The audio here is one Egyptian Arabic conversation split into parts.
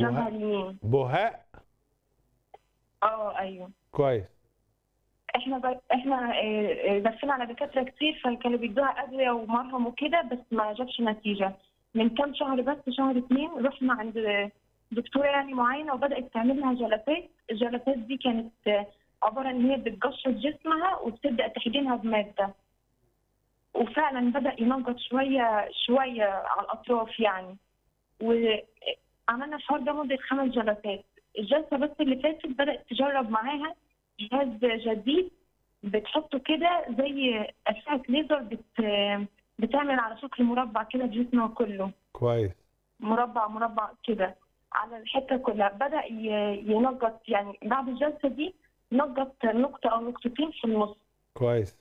جنبها اليمين بهاء اه ايوه كويس احنا ب... احنا آه، آه، لفينا على دكاتره كتير فكانوا بيدوها ادويه ومرهم وكده بس ما جابش نتيجه من كام شهر بس شهر اتنين رحنا عند دكتوره يعني معينه وبدات تعمل لها جلسات الجلسات دي كانت آه، عباره ان هي بتقشط جسمها وبتبدا تحقنها بماده وفعلا بدا ينقط شويه شويه على الاطراف يعني وعملنا الحوار ده مده خمس جلسات الجلسه بس اللي فاتت بدات تجرب معاها جهاز جديد بتحطه كده زي أشعة ليزر بت... بتعمل على شكل مربع كده جسمه كله كويس مربع مربع كده على الحتة كلها بدأ ي- ينقط يعني بعد الجلسة دي نقط نقطة أو نقطتين في النص كويس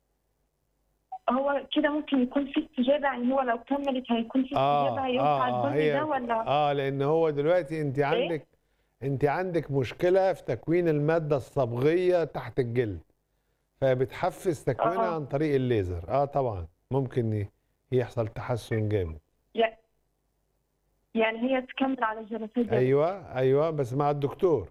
هو كده ممكن يكون في استجابة يعني هو لو كملت هيكون في اه استجابة هينفع اه, آه الجزء هي ده ولا اه لان هو دلوقتي انت عندك انت عندك مشكله في تكوين الماده الصبغيه تحت الجلد فبتحفز تكوينها آه. عن طريق الليزر اه طبعا ممكن ي- يحصل تحسن جامد يع- يعني هي تكمل على الجلسات دي ايوه ايوه بس مع الدكتور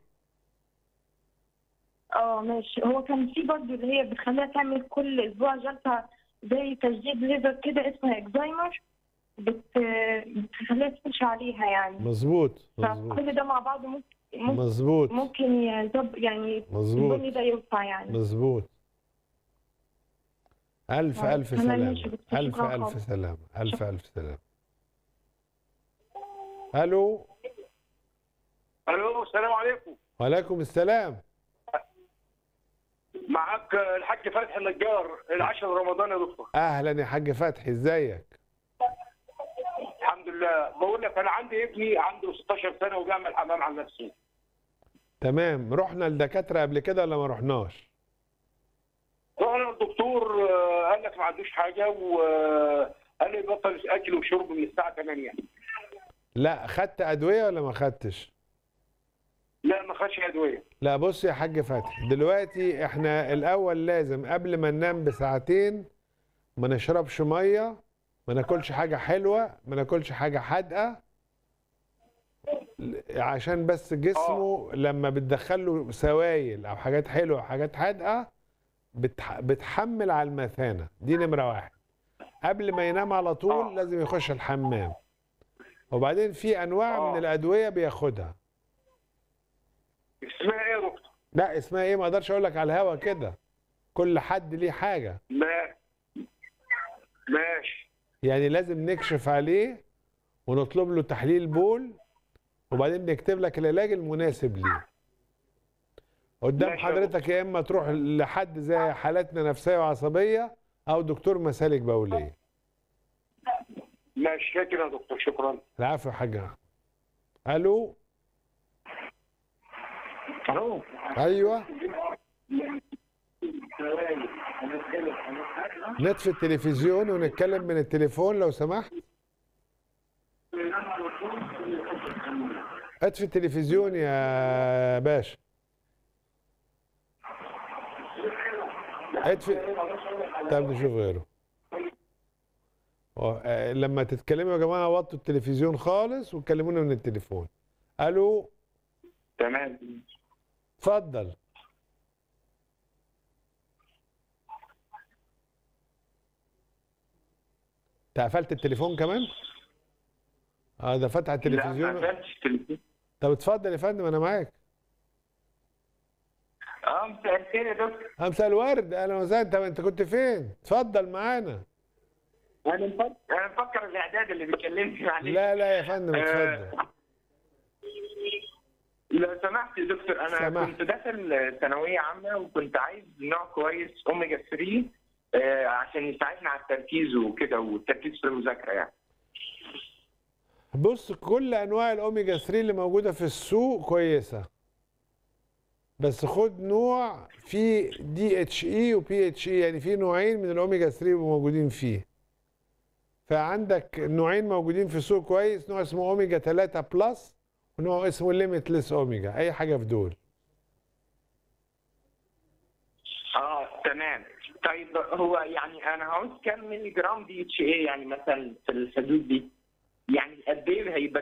اه ماشي هو كان في برضه اللي هي بتخليها تعمل كل اسبوع جلسه زي تجديد ليزر كده اسمها اكزايمر بت... بتخليها تمشي عليها يعني مظبوط مظبوط فكل ده مع بعض ممكن ممكن, مظبوط ممكن يزب يعني مظبوط البني ده ينفع يعني مظبوط ألف طيب، ألف تمام، سلامة ماشي، دكتور، ألف شكراً ألف خالص. سلامة ألف شكراً. ألف سلامة ألو الو السلام عليكم وعليكم السلام معاك الحاج فتحي النجار العشر رمضان يا دكتور أهلا يا حاج فتحي إزيك الحمد لله بقول لك انا عندي ابني عنده 16 سنه وبيعمل حمام على نفسه تمام رحنا لدكاترة قبل كده ولا ما رحناش رحنا الدكتور آه، قال لك ما عندوش حاجه وقال لي بطل اكل وشرب من الساعه 8 لا خدت أدوية ولا ما خدتش لا ما خدش ادويه لا بص يا حاج فتحي دلوقتي احنا الأول لازم قبل ما ننام بساعتين ما نشربش مية ما ناكلش حاجة حلوة ما ناكلش حاجة حادقة عشان بس جسمه لما بتدخله سوائل او حاجات حلوه او حاجات حادقه بتح... بتحمل على المثانه دي نمره واحد قبل ما ينام على طول آه. لازم يخش الحمام وبعدين في انواع آه. من الادويه بياخدها اسمها ايه يا دكتور؟ لا اسمها ايه ما اقدرش اقول لك على الهوا كده كل حد ليه حاجه ما ماشي يعني لازم نكشف عليه ونطلب له تحليل بول وبعدين نكتب لك العلاج المناسب ليه قدام ماشي يا حضرتك يا اما تروح لحد زي حالاتنا نفسيه وعصبيه او دكتور مسالك بوليه ماشي شاكر يا دكتور شكرا العفو يا حاج أحمد. الو الو ايوه نطفي التلفزيون ونتكلم من التليفون لو سمحت اطفي التلفزيون يا باشا اطفي طب نشوف غيره هو، آه، لما تتكلموا يا جماعه وطوا التلفزيون خالص وتكلمونا من التليفون الو تمام اتفضل انت قفلت التليفون كمان؟ اه ده فتح لا التلفزيون ما قفلتش التليفون طب اتفضل يا فندم انا معاك اه مساء الخير يا دكتور امساء الورد اهلا وسهلا طب انت كنت فين؟ اتفضل معانا انا مفكر انا مفكر الاعداد اللي بيكلمني عليه لا لا يا فندم اتفضل آه، لو سمحت يا دكتور انا سمحت. كنت داخل ثانويه عامه وكنت عايز نوع كويس اوميجا 3 آه، عشان يساعدنا على التركيز وكده والتركيز في المذاكره يعني بص كل انواع الاوميجا 3 اللي موجوده في السوق كويسه بس خد نوع فيه دي اتش اي وبي اتش اي يعني في نوعين من الاوميجا 3 موجودين فيه فعندك نوعين موجودين في السوق كويس نوع اسمه اوميجا 3 بلس ونوع اسمه ليميتلس اوميجا اي حاجه في دول اه تمام طيب هو يعني انا عاوز كام ملي جرام دي اتش اي يعني مثلا في الحدود دي يعني قد ايه هيبقى